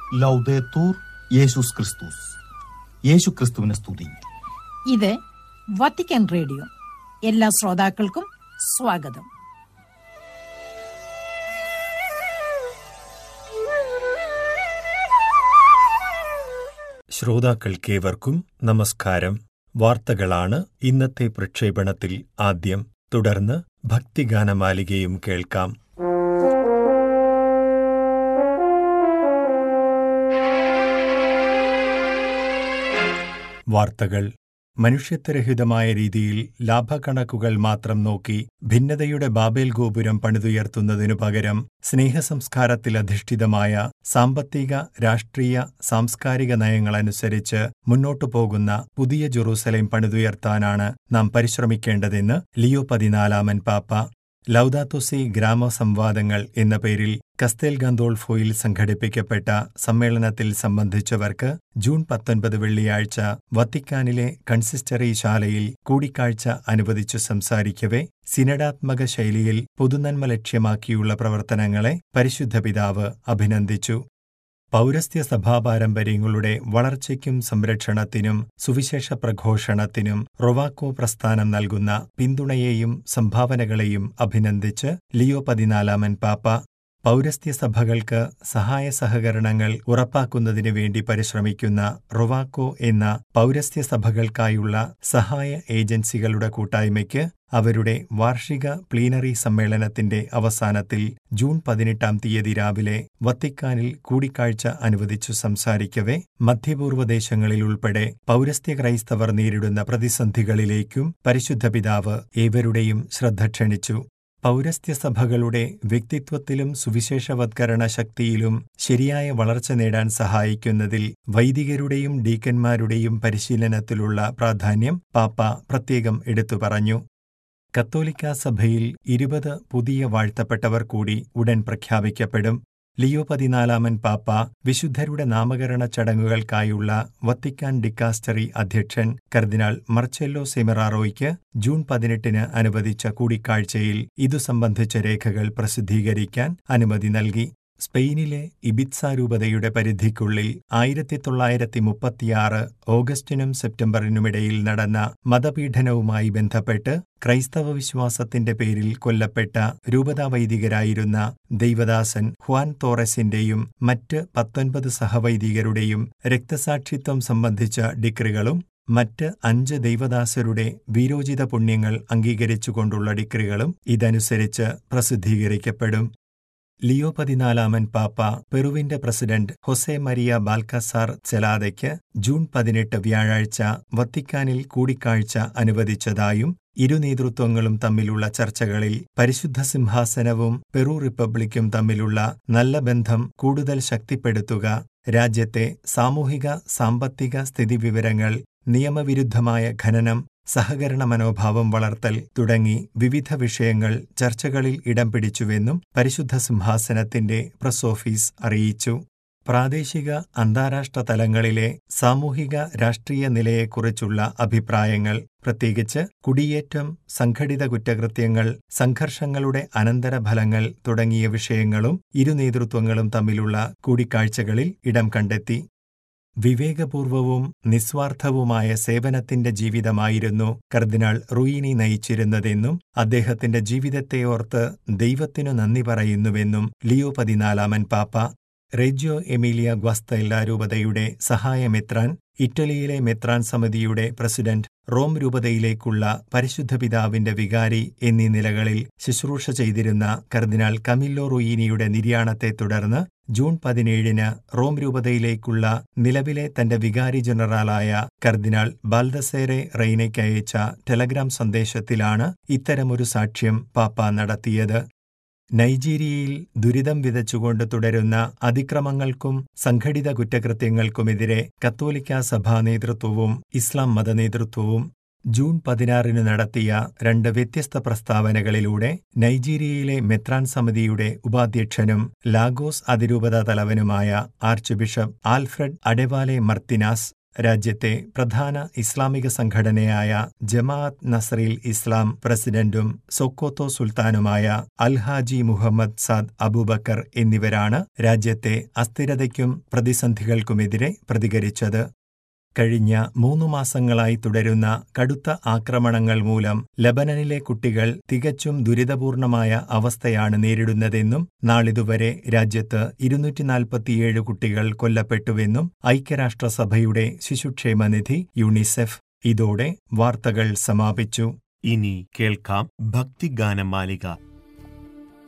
ലൗദേത്തൂർ യേശുസ് ക്രിസ്തുസ് യേശു ക്രിസ്തുവിനെ സ്തുതി ഇത് വത്തിക്കാൻ റേഡിയോ എല്ലാ ശ്രോതാക്കൾക്കും സ്വാഗതം ശ്രോതാക്കൾക്കേവർക്കും നമസ്കാരം വാർത്തകളാണ് ഇന്നത്തെ പ്രക്ഷേപണത്തിൽ ആദ്യം തുടർന്ന് ഭക്തിഗാനമാലികയും കേൾക്കാം വാർത്തകൾ മനുഷ്യത്വരഹിതമായ രീതിയിൽ ലാഭക്കണക്കുകൾ മാത്രം നോക്കി ഭിന്നതയുടെ ബാബേൽ ഗോപുരം പണിതുയർത്തുന്നതിനു പകരം സ്നേഹസംസ്കാരത്തിലധിഷ്ഠിതമായ സാമ്പത്തിക രാഷ്ട്രീയ സാംസ്കാരിക നയങ്ങളനുസരിച്ച് മുന്നോട്ടു പോകുന്ന പുതിയ ജെറൂസലേം പണിതുയർത്താനാണ് നാം പരിശ്രമിക്കേണ്ടതെന്ന് ലിയോ പതിനാലാമൻ പാപ്പ ലൗദാത്തുസി ഗ്രാമസംവാദങ്ങൾ എന്ന പേരിൽ കസ്തേൽ ഗന്തോൾഫോയിൽ സംഘടിപ്പിക്കപ്പെട്ട സമ്മേളനത്തിൽ സംബന്ധിച്ചവർക്ക് ജൂൺ പത്തൊൻപത് വെള്ളിയാഴ്ച വത്തിക്കാനിലെ കൺസിസ്റ്ററി ശാലയിൽ കൂടിക്കാഴ്ച അനുവദിച്ചു സംസാരിക്കവെ സിനഡാത്മക ശൈലിയിൽ പൊതുനന്മ ലക്ഷ്യമാക്കിയുള്ള പ്രവർത്തനങ്ങളെ പരിശുദ്ധ പിതാവ് അഭിനന്ദിച്ചു പൗരസ്ത്യ സഭാപാരമ്പര്യങ്ങളുടെ വളർച്ചയ്ക്കും സംരക്ഷണത്തിനും സുവിശേഷ പ്രഘോഷണത്തിനും റൊവാക്കോ പ്രസ്ഥാനം നൽകുന്ന പിന്തുണയെയും സംഭാവനകളെയും അഭിനന്ദിച്ച് ലിയോ പതിനാലാമൻ പാപ്പ പൗരസ്ത്യ സഭകൾക്ക് സഹായ സഹകരണങ്ങൾ ഉറപ്പാക്കുന്നതിനു വേണ്ടി പരിശ്രമിക്കുന്ന റൊവാക്കോ എന്ന പൗരസ്ത്യ സഭകൾക്കായുള്ള സഹായ ഏജൻസികളുടെ കൂട്ടായ്മയ്ക്ക് അവരുടെ വാർഷിക പ്ലീനറി സമ്മേളനത്തിന്റെ അവസാനത്തിൽ ജൂൺ പതിനെട്ടാം തീയതി രാവിലെ വത്തിക്കാനിൽ കൂടിക്കാഴ്ച അനുവദിച്ചു സംസാരിക്കവെ മധ്യപൂർവ്വ ദേശങ്ങളിൽ ഉൾപ്പെടെ പൗരസ്ത്യ ക്രൈസ്തവർ നേരിടുന്ന പ്രതിസന്ധികളിലേക്കും പരിശുദ്ധ പിതാവ് ഏവരുടെയും ശ്രദ്ധ ക്ഷണിച്ചു പൗരസ്ത്യ സഭകളുടെ വ്യക്തിത്വത്തിലും സുവിശേഷവത്കരണ ശക്തിയിലും ശരിയായ വളർച്ച നേടാൻ സഹായിക്കുന്നതിൽ വൈദികരുടെയും ഡീക്കന്മാരുടെയും പരിശീലനത്തിലുള്ള പ്രാധാന്യം പാപ്പ പ്രത്യേകം എടുത്തു പറഞ്ഞു കത്തോലിക്ക സഭയിൽ ഇരുപത് പുതിയ വാഴ്ത്തപ്പെട്ടവർ കൂടി ഉടൻ പ്രഖ്യാപിക്കപ്പെടും ലിയോ പതിനാലാമൻ പാപ്പ വിശുദ്ധരുടെ നാമകരണ ചടങ്ങുകൾക്കായുള്ള വത്തിക്കാൻ ഡിക്കാസ്റ്ററി അധ്യക്ഷൻ കർദിനാൾ മർച്ചെല്ലോ സെമിറാറോയ്ക്ക് ജൂൺ പതിനെട്ടിന് അനുവദിച്ച കൂടിക്കാഴ്ചയിൽ ഇതു സംബന്ധിച്ച രേഖകൾ പ്രസിദ്ധീകരിക്കാൻ അനുമതി നൽകി സ്പെയിനിലെ ഇബിത്സ രൂപതയുടെ പരിധിക്കുള്ളിൽ ആയിരത്തി തൊള്ളായിരത്തി മുപ്പത്തിയാറ് ഓഗസ്റ്റിനും സെപ്റ്റംബറിനുമിടയിൽ നടന്ന മതപീഡനവുമായി ബന്ധപ്പെട്ട് ക്രൈസ്തവ വിശ്വാസത്തിന്റെ പേരിൽ കൊല്ലപ്പെട്ട രൂപതാ വൈദികരായിരുന്ന ദൈവദാസൻ ഹുവാൻ തോറസിന്റെയും മറ്റ് പത്തൊൻപത് സഹവൈദികരുടെയും രക്തസാക്ഷിത്വം സംബന്ധിച്ച ഡിക്രികളും മറ്റ് അഞ്ച് ദൈവദാസരുടെ വീരോചിത പുണ്യങ്ങൾ അംഗീകരിച്ചുകൊണ്ടുള്ള ഡിക്രികളും ഇതനുസരിച്ച് പ്രസിദ്ധീകരിക്കപ്പെടും ലിയോ പതിനാലാമൻ പാപ്പ പെറുവിന്റെ പ്രസിഡന്റ് ഹൊസെ മരിയ ബാൽക്കസാർ ചെലാദയ്ക്ക് ജൂൺ പതിനെട്ട് വ്യാഴാഴ്ച വത്തിക്കാനിൽ കൂടിക്കാഴ്ച അനുവദിച്ചതായും ഇരു നേതൃത്വങ്ങളും തമ്മിലുള്ള ചർച്ചകളിൽ പരിശുദ്ധ സിംഹാസനവും പെറു റിപ്പബ്ലിക്കും തമ്മിലുള്ള നല്ല ബന്ധം കൂടുതൽ ശക്തിപ്പെടുത്തുക രാജ്യത്തെ സാമൂഹിക സാമ്പത്തിക സ്ഥിതിവിവരങ്ങൾ നിയമവിരുദ്ധമായ ഖനനം സഹകരണ മനോഭാവം വളർത്തൽ തുടങ്ങി വിവിധ വിഷയങ്ങൾ ചർച്ചകളിൽ ഇടം പിടിച്ചുവെന്നും പരിശുദ്ധ സിംഹാസനത്തിന്റെ പ്രസ് ഓഫീസ് അറിയിച്ചു പ്രാദേശിക അന്താരാഷ്ട്ര തലങ്ങളിലെ സാമൂഹിക രാഷ്ട്രീയ നിലയെക്കുറിച്ചുള്ള അഭിപ്രായങ്ങൾ പ്രത്യേകിച്ച് കുടിയേറ്റം സംഘടിത കുറ്റകൃത്യങ്ങൾ സംഘർഷങ്ങളുടെ അനന്തരഫലങ്ങൾ തുടങ്ങിയ വിഷയങ്ങളും ഇരു നേതൃത്വങ്ങളും തമ്മിലുള്ള കൂടിക്കാഴ്ചകളിൽ ഇടം കണ്ടെത്തി വിവേകപൂർവവും നിസ്വാർത്ഥവുമായ സേവനത്തിന്റെ ജീവിതമായിരുന്നു കർദിനാൾ റൂയിനി നയിച്ചിരുന്നതെന്നും അദ്ദേഹത്തിന്റെ ജീവിതത്തെ ഓർത്ത് ദൈവത്തിനു നന്ദി പറയുന്നുവെന്നും ലിയോ പതിനാലാമൻ പാപ്പ റെജ്യോ എമീലിയ ഗ്വസ്തല്ല രൂപതയുടെ സഹായമെത്രാൻ ഇറ്റലിയിലെ മെത്രാൻ സമിതിയുടെ പ്രസിഡന്റ് റോം രൂപതയിലേക്കുള്ള പരിശുദ്ധ പിതാവിന്റെ വികാരി എന്നീ നിലകളിൽ ശുശ്രൂഷ ചെയ്തിരുന്ന കർദിനാൾ കമില്ലോ റുയിനിയുടെ നിര്യാണത്തെ തുടർന്ന് ജൂൺ പതിനേഴിന് റോം രൂപതയിലേക്കുള്ള നിലവിലെ തന്റെ വികാരി ജനറലായ കർദിനാൾ ബാൽദസേരെ റെയ്നയ്ക്കയച്ച ടെലഗ്രാം സന്ദേശത്തിലാണ് ഇത്തരമൊരു സാക്ഷ്യം പാപ്പ നടത്തിയത് നൈജീരിയയിൽ ദുരിതം വിതച്ചുകൊണ്ട് തുടരുന്ന അതിക്രമങ്ങൾക്കും സംഘടിത കുറ്റകൃത്യങ്ങൾക്കുമെതിരെ കത്തോലിക്ക സഭാ നേതൃത്വവും ഇസ്ലാം മതനേതൃത്വവും ജൂൺ പതിനാറിന് നടത്തിയ രണ്ട് വ്യത്യസ്ത പ്രസ്താവനകളിലൂടെ നൈജീരിയയിലെ മെത്രാൻ സമിതിയുടെ ഉപാധ്യക്ഷനും ലാഗോസ് അതിരൂപത തലവനുമായ archbishop Alfred Adewale Martins രാജ്യത്തെ പ്രധാന ഇസ്ലാമിക സംഘടനയായ ജമാഅത്ത് നസറിൽ ഇസ്ലാം പ്രസിഡന്റും സൊക്കോത്തോ സുൽത്താനുമായ അൽഹാജി മുഹമ്മദ് സാദ് അബൂബക്കർ എന്നിവരാണ് രാജ്യത്തെ അസ്ഥിരതയ്ക്കും പ്രതിസന്ധികൾക്കുമെതിരെ പ്രതികരിച്ചത് കഴിഞ്ഞ മൂന്നു മാസങ്ങളായി തുടരുന്ന കടുത്ത ആക്രമണങ്ങൾ മൂലം ലബനനിലെ കുട്ടികൾ തികച്ചും ദുരിതപൂർണമായ അവസ്ഥയാണ് നേരിടുന്നതെന്നും നാളിതുവരെ രാജ്യത്ത് ഇരുന്നൂറ്റിനാൽപ്പത്തിയേഴ് കുട്ടികൾ കൊല്ലപ്പെട്ടുവെന്നും ഐക്യരാഷ്ട്രസഭയുടെ ശിശുക്ഷേമനിധി യുണിസെഫ് ഇതോടെ വാർത്തകൾ സമാപിച്ചു ഇനി കേൾക്കാം ഭക്തിഗാനമാലിക